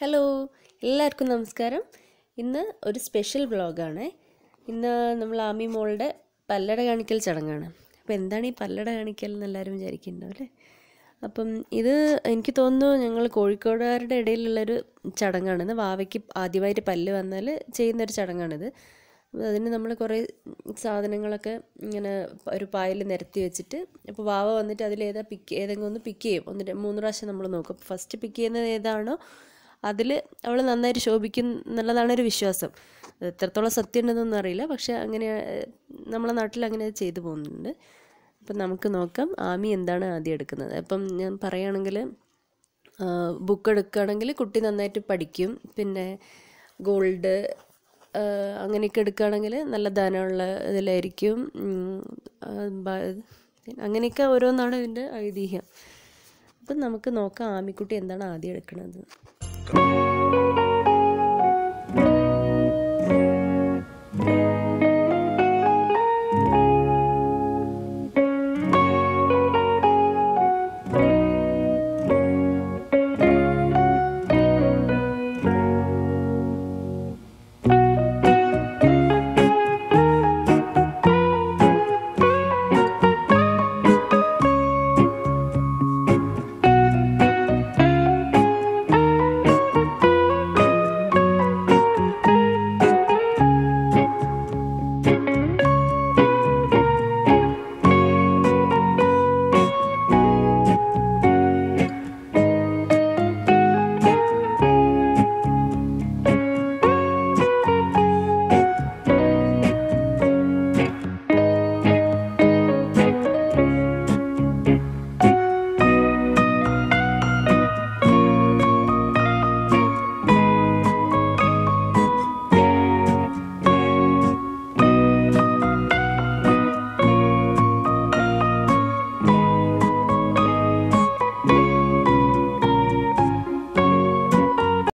hello എല്ലാവർക്കും നമസ്കാരം ഇന്ന് ഒരു സ്പെഷ്യൽ വ്ളോഗാണ് ഇന്ന് നമ്മൾ ആമി മോളുടെ പല്ലട കാണിക്കൽ ചടങ്ങാണ് അപ്പോൾ എന്താണ് ഈ പല്ലട കാണിക്കൽ എന്ന് എല്ലാവരും വിചാരിക്കുന്നുണ്ടാവും അല്ലേ അപ്പം ഇത് എനിക്ക് തോന്നുന്നു ഞങ്ങൾ കോഴിക്കോടുകാരുടെ ഇടയിലുള്ളൊരു ചടങ്ങാണ് ഇന്ന് വാവയ്ക്ക് ആദ്യമായിട്ട് പല്ല് വന്നാൽ ചെയ്യുന്നൊരു ചടങ്ങാണിത് അപ്പോൾ അതിന് നമ്മൾ കുറേ സാധനങ്ങളൊക്കെ ഇങ്ങനെ ഒരു പായിൽ നിരത്തി വെച്ചിട്ട് അപ്പോൾ വാവ വന്നിട്ട് അതിലേതാ പിക്ക് ഏതെങ്കിലും ഒന്ന് പിക്ക് ചെയ്യും ഒന്ന് ര- മൂന്ന് പ്രാവശ്യം നമ്മൾ നോക്കും ഫസ്റ്റ് പിക്ക് ചെയ്യുന്നത് ഏതാണോ അതിൽ അവൾ നന്നായിട്ട് ശോഭിക്കും എന്നുള്ളതാണ് ഒരു വിശ്വാസം അത് എത്രത്തോളം സത്യം ഉണ്ടെന്നൊന്നും അറിയില്ല പക്ഷെ അങ്ങനെ ഏഹ്, നമ്മളെ നാട്ടിൽ അങ്ങനെ ചെയ്തു പോകുന്നുണ്ട് അപ്പം നമുക്ക് നോക്കാം ആമി എന്താണ് ആദ്യം എടുക്കുന്നത് അപ്പം ഞാൻ പറയുകയാണെങ്കിൽ ബുക്ക് എടുക്കുകയാണെങ്കിൽ കുട്ടി നന്നായിട്ട് പഠിക്കും പിന്നെ ഗോൾഡ് അങ്ങനെയൊക്കെ എടുക്കുകയാണെങ്കിൽ നല്ല ധനമുള്ള ഇതിലായിരിക്കും ഉം, ആ, ബ- അങ്ങനെയൊക്കെ ഓരോന്നാണ് ഇതിൻ്റെ ഐതിഹ്യം അപ്പം നമുക്ക് നോക്കാം ആമിക്കുട്ടി എന്താണ് ആദ്യം എടുക്കുന്നത്